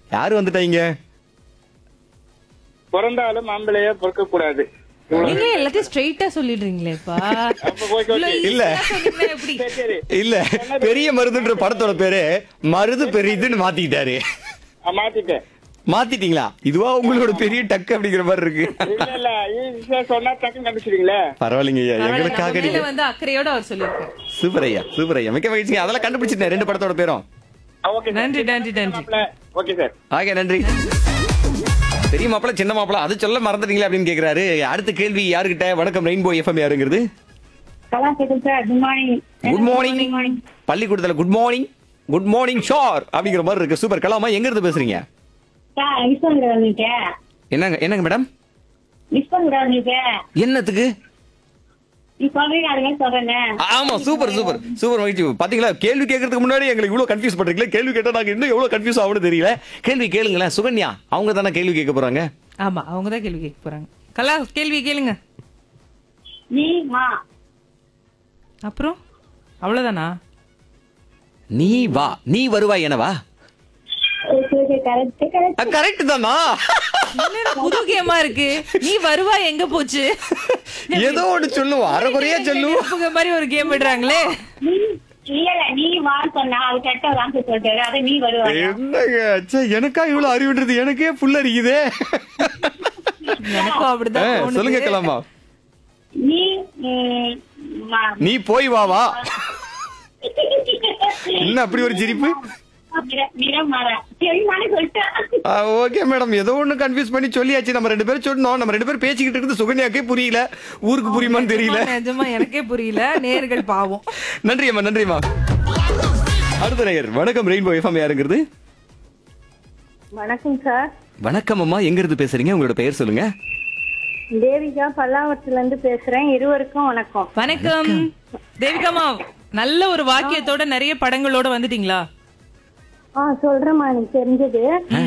யாரு வந்துட்டாங்க பிறந்தாலும் ஆம்பளையா பிறக்க கூடாது நீங்க எல்லாத்தையும் ஸ்ட்ரைட்டா சொல்லிடுறீங்களேப்பா அப்ப okay, okay. இல்ல. எப்படி சரி சரி இல்ல பெரிய மருதுன்ற படத்தோட பேரு மருது பெரியதுன்னு மாத்திக்கிட்டாரு ஆ, மாத்திட்டேன் மாத்திட்டீங்களா இதுவா உங்களோட பெரிய டக்கு அப்படிங்கிற மாதிரி இருக்கு இல்ல இல்ல ஈஸியா சொன்னா டக்குன்னு கண்டுபிடிச்சிருங்களே பரவாயில்லைங்க ஐயா பரவாயில்ல, எங்களுக்காக நம்ம மேல நீங்க வந்து அக்கறையோட அவர் சொல்லியிருக்காரு சூப்பர் ஐயா சூப்பர் ஐயா மிக்க மகிழ்ச்சிங்க அதெல்லாம் கண்டுபிடிச்சிட்டேன் ரெண்டு படத்தோட பேரும் ஓகே நன்றி நன்றி நன்றி ஓகே சார் ஆக நன்றி பெரிய மாப்பிள சின்ன மாப்பிள அது சொல்ல மறந்துட்டீங்களே அப்படின்னு கேக்குறாரு அடுத்த கேள்வி யாருக்கிட்ட வணக்கம் ரெயின்போ எஃப்எம் யாருங்கிறது கலா கேக்குது sir good morning good morning பள்ளிக்கூடத்துல குட் மார்னிங் குட் மார்னிங் ஷோர் அப்படிங்கிற மாதிரி இருக்கு சூப்பர் கலாமா எங்க இருந்து பேசுறீங்க சார் மிஸ் பண்ண வந்துட்டு என்னங்க என்னங்க மேடம் மிஸ் பண்ண வந்துட்டு என்னத்துக்கு நீ சொல்றீங்க அதுவே சொல்றேன் ஆமா சூப்பர் சூப்பர் சூப்பர் மகிழ்ச்சி பாத்தீங்களா கேள்வி கேட்கறதுக்கு முன்னாடி எங்களுக்கு இவ்வளவு கன்ஃபியூஸ் பண்றீங்களே கேள்வி கேட்டா நாங்க இன்னும் எவ்வளவு கன்ஃபியூஸ் ஆகும்னு தெரியல கேள்வி கேளுங்களேன் சுகன்யா அவங்க தானே கேள்வி கேட்க போறாங்க ஆமா அவங்க தான் கேள்வி கேட்க போறாங்க கலா கேள்வி கேளுங்க நீ மா அப்புறம் அவ்வளவுதானா நீ வா நீ வருவாய் எனவா okay okay correct correct correct தானா என்னடா புது கேமா இருக்கு நீ வருவா எங்க போச்சு ஏதோ ஒண்ணு சொல்லுவோம் அரைக்குறையா சொல்லுவோம் நெருப்புங்க மாதிரி ஒரு கேம் விடுறாங்களே நீ இல்ல இல்ல நீ வான்னு சொன்னா அது கரெக்டா ஒரு ஆன்சர் சொல்லிட்டாரு அது நீ வருவாங்க என்னங்க ச்சே, எனக்கா இவ்வளவு அறிவுன்றது எனக்கே புல்ல அரிக்குதே எனக்கும் ஆ, அப்படிதான் தோணுது. சொல்லுங்க கலாமா நீ ம், மா. நீ போய் வா வா என்ன அப்படி ஒரு சிரிப்பு நிற- நிறம் மாறா சரி நானே சொல்லிட்டேன் ஓகே மேடம் ஏதோ ஒண்ணு கன்ஃபியூஸ் பண்ணி சொல்லியாச்சு நம்ம ரெண்டு பேரும் சொன்னோம் நம்ம ரெண்டு பேரும் பேசிக்கிட்டு இருக்கிறது சுகன்யாக்கே புரியல ஊருக்கு புரியுமான்னு தெரியல நிஜமா எனக்கே புரியல நேர்கள் பாவம் நன்றி அம்மா நன்றிம்மா அடுத்த நேயர் வணக்கம் ரெயின்போ எஃப்எம் யாருங்கிறது வணக்கம் சார் வணக்கம் அம்மா எங்க இருந்து பேசுறீங்க உங்களோட பெயர் சொல்லுங்க தேவிகா பல்லாவரத்துல இருந்து பேசுறேன் இருவருக்கும் வணக்கம் வணக்கம் தேவிகாமா நல்ல ஒரு வாக்கியத்தோட நிறைய படங்களோட வந்துட்டீங்களா ஆ சொல்றேம்மா எனக்கு தெரிஞ்சது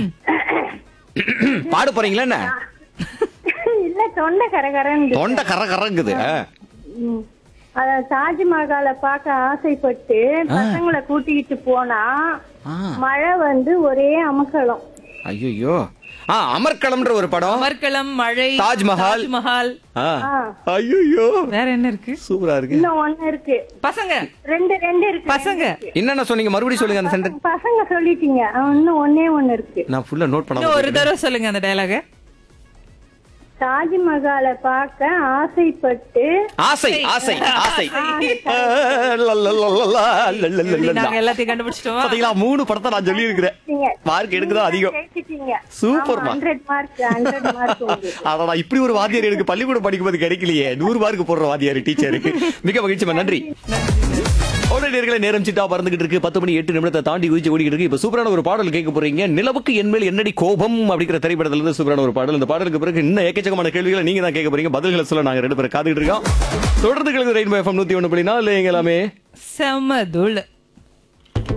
பாட போறீங்களா என்ன இல்ல தொண்டை கரகரன் தொண்டை கர கரங்குது ஆ. அத தாஜ்மஹாலை பார்க்க ஆசைப்பட்டு பசங்களை கூட்டிக்கிட்டு போனா ஆ. மழை வந்து ஒரே அமக்கலம் ஐயோ ஆ அமர்க்களம்ன்ற ஒரு படம் அமர்க்களம் மழை தாஜ்மஹால். தாஜ்மஹால் ஆ. ஐயோ வேற என்ன இருக்கு சூப்பரா இருக்கு இன்னும் ஒண்ணு இருக்கு பசங்க ரெண்டு ரெண்டு இருக்கு பசங்க என்னென்ன சொன்னீங்க மறுபடியும் சொல்லுங்க அந்த சென்டென்ஸ் பசங்க சொல்லிட்டீங்க ஆ, இன்னும் ஒன்னே ஒண்ணு இருக்கு நான் ஃபுல்லா நோட் இன்னும் ஒரு பண்ண தடவை சொல்லுங்க அந்த டயலாக தாஜ்மஹாலை பார்க்க ஆசைப்பட்டு ஆசை ஆசை ஆசை ஆ, லல்லல்லல்லா, லல்லல்லல்லா. நாங்க எல்லாத்தையும் கண்டுபிடிச்சிட்டோம் பாத்தீங்களா மூணு படத்தை நான் சொல்லி இருக்கிறேன் நீங்க மார்க் எடுக்குதான் அதிகம் ஜெயிச்சிட்டீங்க சூப்பர்மா. ஹண்ட்ரட் மார்க் ஹண்ட்ரட் மார்க் உங்களுக்கு அடடா இப்படி ஒரு வாத்தியார் எனக்கு பள்ளிக்கூடம் படிக்கும்போது கிடைக்கலையே நூறு மார்க் போடுற வாத்தியார் டீச்சருக்கு மிக மகிழ்ச்சிமா நன்றி நேர்களை நேரம் சிட்டா பறந்துகிட்டு இருக்கு பத்து மணி எட்டு நிமிடத்தை தாண்டி குதிச்சு ஓடிக்கிட்டு இருக்கு இப்ப சூப்பரான ஒரு பாடல் கேட்க போறீங்க நிலவுக்கு என்மேல் என்னடி கோபம் அப்படிங்கிற திரைப்படத்துல இருந்து சூப்பரான ஒரு பாடல் இந்த பாடலுக்கு பிறகு இன்னும் ஏக்கச்சக்கமான கேள்விகளை நீங்க தான் கேட்க போறீங்க பதில்களை சொல்ல நாங்க ரெண்டு பேரும் காத்துக்கிட்டு இருக்கோம் தொடர்ந்து கிழக்கு ரெயின்போ எஃப்எம் நூத்தி ஒண்ணு புள்ளி நாலு எங்க எல்லாமே செமதுள்